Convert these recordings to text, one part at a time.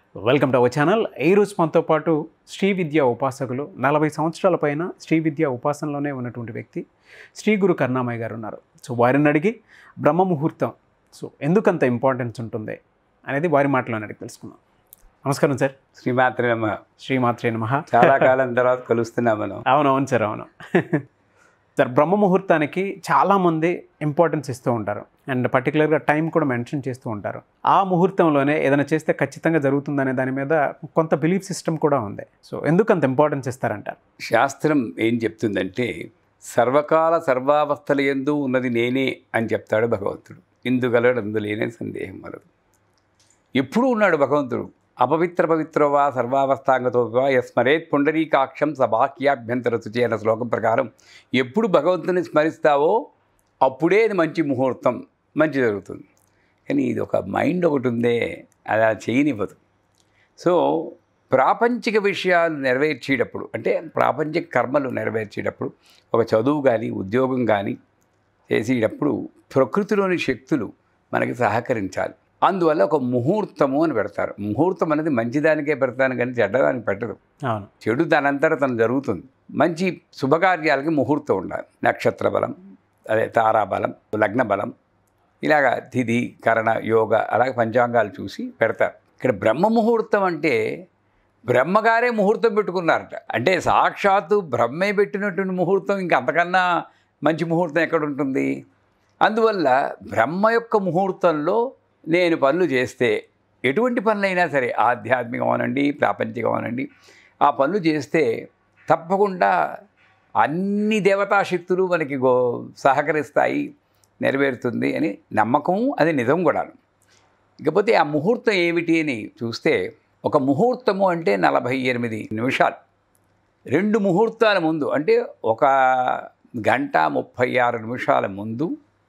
Welcome to our channel ఈ రోజు మనతో పాటు శ్రీ విద్యా ఉపాసకులు నలభై సంవత్సరాల పైన శ్రీ విద్యా ఉపాసనలోనే ఉన్నటువంటి వ్యక్తి శ్రీ గురు కరుణామయ్య గారు ఉన్నారు సో వారిని అడిగి బ్రహ్మ ముహూర్తం సో ఎందుకంత ఇంపార్టెన్స్ ఉంటుంది అనేది వారి మాటలోనే అడిగి తెలుసుకుందాం నమస్కారం సార్ శ్రీమాత్రే నమ శ్రీమాత్రే నమ చాలా కాలం తర్వాత కలుస్తున్నాం మనం అవును అవును సార్ అవును సార్ బ్రహ్మ ముహూర్తానికి చాలామంది ఇంపార్టెన్స్ ఇస్తూ ఉంటారు అండ్ పర్టికులర్గా టైం కూడా మెన్షన్ చేస్తూ ఉంటారు ఆ ముహూర్తంలోనే ఏదైనా చేస్తే ఖచ్చితంగా జరుగుతుందనే దాని మీద కొంత బిలీఫ్ సిస్టమ్ కూడా ఉంది సో ఎందుకు అంత ఇంపార్టెన్స్ ఇస్తారంటారు శాస్త్రం ఏం చెప్తుందంటే సర్వకాల సర్వావస్థల ఎందు ఉన్నది నేనే అని చెప్తాడు భగవంతుడు ఇందుగలడు అందులేనే సందేహం వలదు ఎప్పుడూ ఉన్నాడు భగవంతుడు అపవిత్ర పవిత్రో వా సర్వావస్థాంగతో వా యస్మరేత్ పుండరీకాక్షం సబాక్యాభ్యంతర శుచి అన్న శ్లోకం ప్రకారం ఎప్పుడు భగవంతుని స్మరిస్తావో అప్పుడే అది మంచి ముహూర్తం మంచి జరుగుతుంది కానీ ఇది ఒక మైండ్ ఒకటి ఉందే అది అలా చేయనివ్వదు సో ప్రాపంచిక విషయాలు నెరవేర్చేటప్పుడు అంటే ప్రాపంచిక కర్మలు నెరవేర్చేటప్పుడు ఒక చదువు కానీ ఉద్యోగం కానీ చేసేటప్పుడు ప్రకృతిలోని శక్తులు మనకి సహకరించాలి అందువల్ల ఒక ముహూర్తము అని పెడతారు ముహూర్తం అనేది మంచిదానికే పెడతాను కానీ చెడ్డదానికి పెట్టదు అవును చెడు దానంతట తను జరుగుతుంది మంచి శుభకార్యాలకి ముహూర్తం ఉండాలి నక్షత్ర బలం అదే తారాబలం లగ్న బలం ఇలాగా తిథి కరణ యోగ అలాగే పంచాంగాలు చూసి పెడతారు ఇక్కడ బ్రహ్మ ముహూర్తం అంటే బ్రహ్మగారే ముహూర్తం పెట్టుకున్నారట అంటే సాక్షాత్తు బ్రహ్మే పెట్టినటువంటి ముహూర్తం ఇంకా అంతకన్నా మంచి ముహూర్తం ఎక్కడ ఉంటుంది అందువల్ల బ్రహ్మ యొక్క ముహూర్తంలో నేను పనులు చేస్తే ఎటువంటి పనులైనా సరే ఆధ్యాత్మికం అనండి ప్రాపంచికం అనండి ఆ పనులు చేస్తే తప్పకుండా అన్ని దేవతాశక్తులు మనకి గో సహకరిస్తాయి నెరవేరుతుంది అని నమ్మకం అది నిజం కూడా ఇకపోతే ఆ ముహూర్తం ఏమిటి అని చూస్తే ఒక ముహూర్తము అంటే నలభై ఎనిమిది నిమిషాలు రెండు ముహూర్తాల ముందు అంటే ఒక గంట ముప్పై ఆరు నిమిషాల ముందు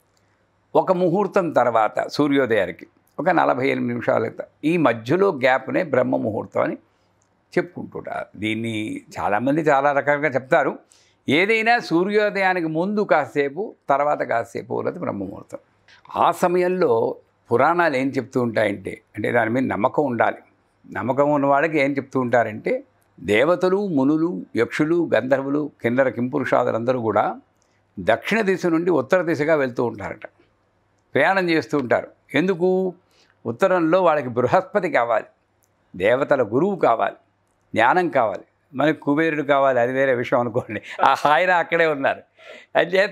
ఒక ముహూర్తం తర్వాత సూర్యోదయానికి ఒక నలభై ఎనిమిది నిమిషాల ఈ మధ్యలో గ్యాప్నే బ్రహ్మ ముహూర్తం అని చెప్పుకుంటుంటారు దీన్ని చాలామంది చాలా రకాలుగా చెప్తారు ఏదైనా సూర్యోదయానికి ముందు కాసేపు తర్వాత కాసేపు ఉన్నది బ్రహ్మముహూర్తం ఆ సమయంలో పురాణాలు ఏం చెప్తూ ఉంటాయంటే అంటే దాని మీద నమ్మకం ఉండాలి నమ్మకం ఉన్న వాళ్ళకి ఏం చెప్తూ ఉంటారంటే దేవతలు మునులు యక్షులు గంధర్వులు కిందర కింపురుషాదులందరూ కూడా దక్షిణ దిశ నుండి ఉత్తర దిశగా వెళ్తూ ఉంటారట ప్రయాణం చేస్తూ ఉంటారు ఎందుకు ఉత్తరంలో వాళ్ళకి బృహస్పతి కావాలి దేవతల గురువు కావాలి జ్ఞానం కావాలి మనకు కుబేరుడు కావాలి అది వేరే విషయం అనుకోండి ఆ ఆయన అక్కడే ఉన్నారు అంచేత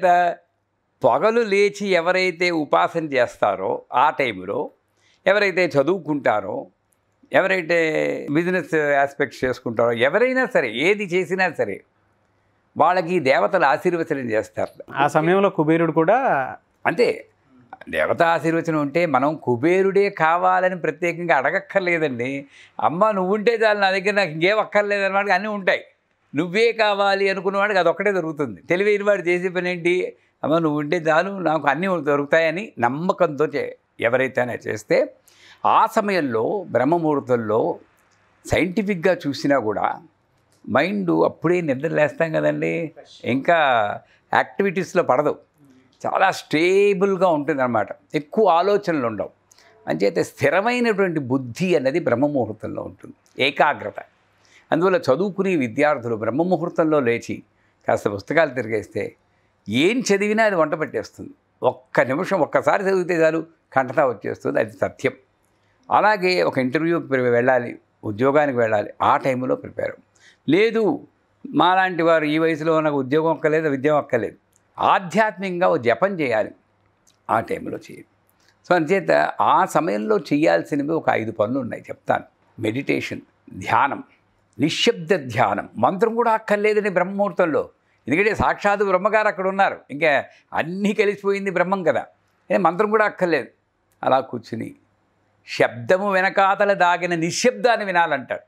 పొగలు లేచి ఎవరైతే ఉపాసన చేస్తారో ఆ టైంలో ఎవరైతే చదువుకుంటారో ఎవరైతే బిజినెస్ ఆస్పెక్ట్స్ చేసుకుంటారో ఎవరైనా సరే ఏది చేసినా సరే వాళ్ళకి దేవతలు ఆశీర్వచనం చేస్తారు ఆ సమయంలో కుబేరుడు కూడా అంతే దేవత ఆశీర్వచనం ఉంటే మనం కుబేరుడే కావాలని ప్రత్యేకంగా అడగక్కర్లేదండి అమ్మ నువ్వు ఉంటే చాలు నా దగ్గర నాకు ఇంకేం అక్కర్లేదు అనమాట అన్నీ ఉంటాయి నువ్వే కావాలి అనుకున్న వాడికి అదొక్కటే దొరుకుతుంది తెలివైన వాడు చేసే పని ఏంటి అమ్మ నువ్వు ఉంటే చాలు నాకు అన్నీ దొరుకుతాయని నమ్మకంతో చే ఎవరైతేనే చేస్తే ఆ సమయంలో బ్రహ్మముహూర్తంలో సైంటిఫిక్గా చూసినా కూడా మైండ్ అప్పుడే నిద్ర లేస్తాం కదండి ఇంకా యాక్టివిటీస్లో పడదు చాలా స్టేబుల్గా ఉంటుంది అనమాట ఎక్కువ ఆలోచనలు ఉండవు అంచేత స్థిరమైనటువంటి బుద్ధి అన్నది బ్రహ్మముహూర్తంలో ఉంటుంది ఏకాగ్రత అందువల్ల చదువుకునే విద్యార్థులు బ్రహ్మముహూర్తంలో లేచి కాస్త పుస్తకాలు తిరిగేస్తే ఏం చదివినా అది వంట పెట్టేస్తుంది ఒక్క నిమిషం ఒక్కసారి చదివితే చాలు కంటతా వచ్చేస్తుంది అది సత్యం అలాగే ఒక ఇంటర్వ్యూకి వెళ్ళాలి ఉద్యోగానికి వెళ్ళాలి ఆ టైంలో ప్రిపేర్ లేదు మాలాంటి వారు ఈ వయసులో నాకు ఉద్యోగం ఒక్కలేదు విద్యం ఒక్కలేదు ఆధ్యాత్మికంగా ఓ జపం చేయాలి ఆ టైంలో చేయాలి సో అంచేత ఆ సమయంలో చేయాల్సినవి ఒక ఐదు పనులు ఉన్నాయి చెప్తాను మెడిటేషన్ ధ్యానం నిశ్శబ్ద ధ్యానం మంత్రం కూడా అక్కర్లేదని బ్రహ్మముహూర్తంలో ఎందుకంటే సాక్షాత్ బ్రహ్మగారు అక్కడ ఉన్నారు ఇంకా అన్నీ కలిసిపోయింది బ్రహ్మం కదా ఏ మంత్రం కూడా అక్కర్లేదు అలా కూర్చుని శబ్దము వెనకాతల దాగిన నిశ్శబ్దాన్ని వినాలంటాడు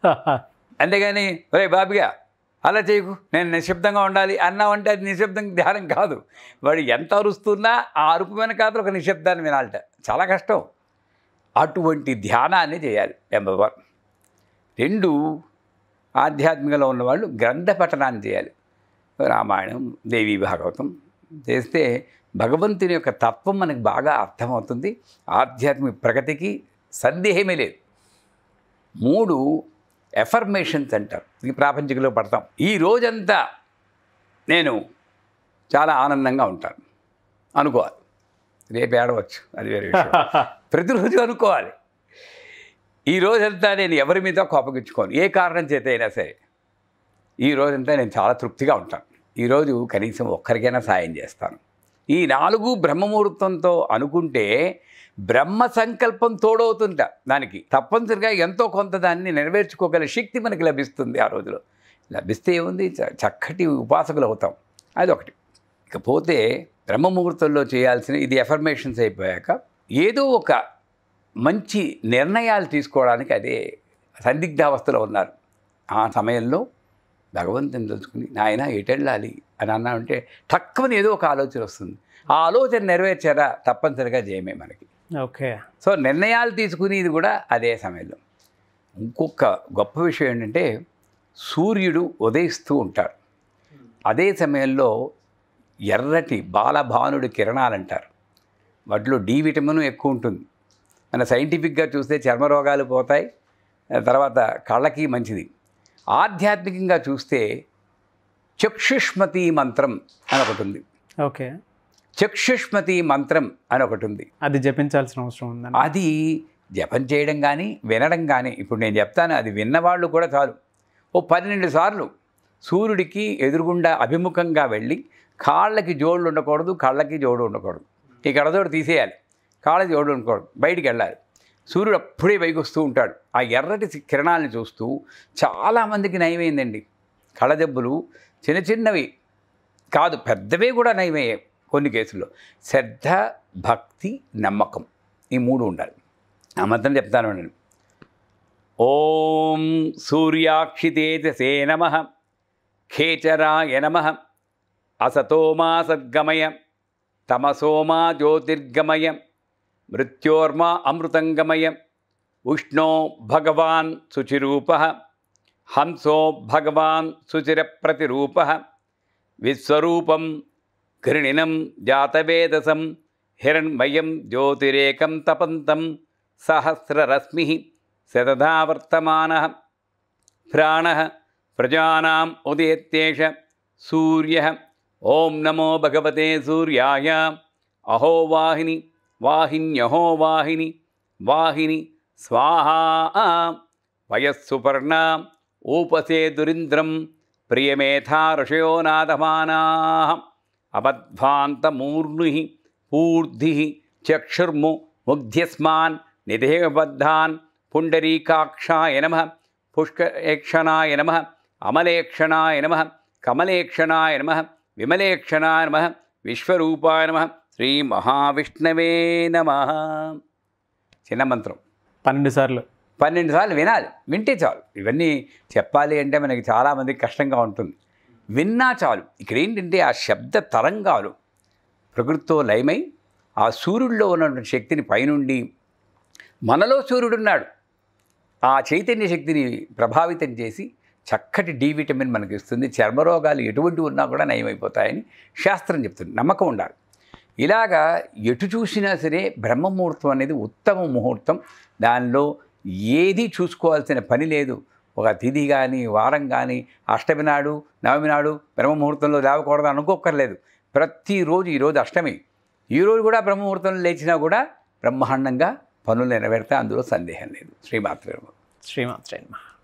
అంతేగాని ఒరే బాబిగా అలా చేయకు నేను నిశ్శబ్దంగా ఉండాలి అన్నావంటే అది నిశ్శబ్దం ధ్యానం కాదు వాడు ఎంత అరుస్తున్నా ఆ అరుపు వెనకాతలు ఒక నిశ్శబ్దాన్ని వినాలట చాలా కష్టం అటువంటి ధ్యానాన్ని చేయాలి నెంబర్ వన్ రెండు ఆధ్యాత్మికంలో ఉన్నవాళ్ళు గ్రంథ పఠనాన్ని చేయాలి రామాయణం దేవీ భాగవతం చేస్తే భగవంతుని యొక్క తత్వం మనకు బాగా అర్థమవుతుంది ఆధ్యాత్మిక ప్రగతికి సందేహమే లేదు మూడు ఎఫర్మేషన్స్ అంటారు ఇది ప్రాపంచికలో పడతాం ఈ రోజంతా నేను చాలా ఆనందంగా ఉంటాను అనుకోవాలి రేపు ఏడవచ్చు అది వేరే విషయం ప్రతిరోజు అనుకోవాలి ఈ రోజంతా నేను ఎవరి మీద కోపగించుకోను ఏ కారణం చేత అయినా సరే ఈ రోజంతా నేను చాలా తృప్తిగా ఉంటాను ఈరోజు కనీసం ఒక్కరికైనా సాయం చేస్తాను ఈ నాలుగు బ్రహ్మముహూర్తంతో అనుకుంటే బ్రహ్మ సంకల్పం తోడవుతుంట దానికి తప్పనిసరిగా ఎంతో కొంత దాన్ని నెరవేర్చుకోగల శక్తి మనకి లభిస్తుంది ఆ రోజులో లభిస్తే ఏముంది చ- చక్కటి ఉపాసకులు అవుతాం అదొకటి ఇకపోతే బ్రహ్మముహూర్తంలో చేయాల్సిన ఇది ఎఫర్మేషన్స్ అయిపోయాక ఏదో ఒక మంచి నిర్ణయాలు తీసుకోవడానికి అదే సందిగ్ధావస్థలో ఉన్నారు ఆ సమయంలో భగవంతుని తెలుసుకుని నాయన ఎటెళ్ళాలి అని అన్నామంటే టక్కుమని ఏదో ఒక ఆలోచన వస్తుంది ఆ ఆలోచన నెరవేర్చారా తప్పనిసరిగా జయమే మనకి ఓకే సో నిర్ణయాలు తీసుకునేది కూడా అదే సమయంలో ఇంకొక గొప్ప విషయం ఏంటంటే సూర్యుడు ఉదయిస్తూ ఉంటాడు అదే సమయంలో ఎర్రటి బాలభానుడి కిరణాలు అంటారు వాటిలో డి విటమిన్ ఎక్కువ ఉంటుంది మన సైంటిఫిక్గా చూస్తే చర్మ రోగాలు పోతాయి ఆ తర్వాత కళ్ళకి మంచిది ఆధ్యాత్మికంగా చూస్తే చక్షుష్మతి మంత్రం అని ఒకటి ఉంది ఓకే చక్షుష్మతి మంత్రం అని ఒకటి ఉంది అది జపించాల్సిన అవసరం ఉందండి అది జపం చేయడం కానీ వినడం కానీ ఇప్పుడు నేను చెప్తాను అది విన్నవాళ్ళు కూడా చాలు ఓ పన్నెండు సార్లు సూర్యుడికి ఎదురుగుండా అభిముఖంగా వెళ్ళి కాళ్ళకి జోళ్ళు ఉండకూడదు కళ్ళకి జోడు ఉండకూడదు ఈ కళ్ళజోడు తీసేయాలి కాళ్ళ జోడు ఉండకూడదు బయటికి వెళ్ళాలి సూర్యుడు అప్పుడే పైకి వస్తూ ఉంటాడు ఆ ఎర్రటి కిరణాలను చూస్తూ చాలామందికి నయమైందండి కళ్ళదెబ్బలు చిన్న చిన్నవి కాదు పెద్దవే కూడా నయమయ్యాయి కొన్ని కేసుల్లో శ్రద్ధ భక్తి నమ్మకం ఈ మూడు ఉండాలి ఆ మంత్రం చెప్తాను నేను ఓం సూర్యాక్షితేజసే నమ ఖేచరాయ నమ అసతోమా సద్గమయ తమసోమా జ్యోతిర్గమయ మృత్యోర్మా అమృతంగమయ ఉష్ణో భగవాన్ శుచిరూప హంసో భగవాన్ శుచిరప్రతిరూప విశ్వరూపం ఘృణినం జాతవేదసం హిరణ్మయం జ్యోతిరేకం తపంతం సహస్రరశ్మి శతధా వర్తమాన ప్రాణ ప్రజానాం ఉదయత్యేష సూర్య ఓం నమో భగవతే సూర్యాయ అహో వాహిని వాహిన్యహో వాహిని వాహిని స్వాహా వయస్సుపర్ణ ఊపసే దురింద్రం ప్రియమేథా ఋషయో నాదమానా అబద్ధ్వాంతమూర్ణి పూర్ధి చక్షుర్ము ముగ్ధ్యస్మాన్ నిదేహబద్ధాన్ పుండరీకాక్షాయ నమ పుష్కరేక్షణాయ నమ అమలేక్షణాయ నమ కమలేక్షణాయ నమ విమలేక్షణాయ నమ విశ్వరూపాయ నమ శ్రీ మహావిష్ణవే నమ చిన్న మంత్రం పన్నెండు సార్లు పన్నెండు సార్లు వినాలి వింటే చాలు ఇవన్నీ చెప్పాలి అంటే మనకి చాలామందికి కష్టంగా ఉంటుంది విన్నా చాలు ఇక్కడ ఏంటంటే ఆ శబ్ద తరంగాలు ప్రకృతితో లయమై ఆ సూర్యుడిలో ఉన్నటువంటి శక్తిని పైనుండి మనలో సూర్యుడున్నాడు ఆ చైతన్య శక్తిని ప్రభావితం చేసి చక్కటి డి విటమిన్ మనకి ఇస్తుంది చర్మరోగాలు ఎటువంటి ఉన్నా కూడా నయమైపోతాయని శాస్త్రం చెప్తుంది నమ్మకం ఉండాలి ఇలాగా ఎటు చూసినా సరే బ్రహ్మముహూర్తం అనేది ఉత్తమ ముహూర్తం దానిలో ఏది చూసుకోవాల్సిన పని లేదు ఒక తిథి కానీ వారం కానీ అష్టమి నాడు నవమి నాడు బ్రహ్మముహూర్తంలో లేవకూడదు అనుకోక్కర్లేదు ప్రతిరోజు ఈరోజు అష్టమి ఈరోజు కూడా బ్రహ్మముహూర్తంలో లేచినా కూడా బ్రహ్మాండంగా పనులు నెరవేరుతాయి అందులో సందేహం లేదు శ్రీమాత్రే నమః. శ్రీమాత్రే నమః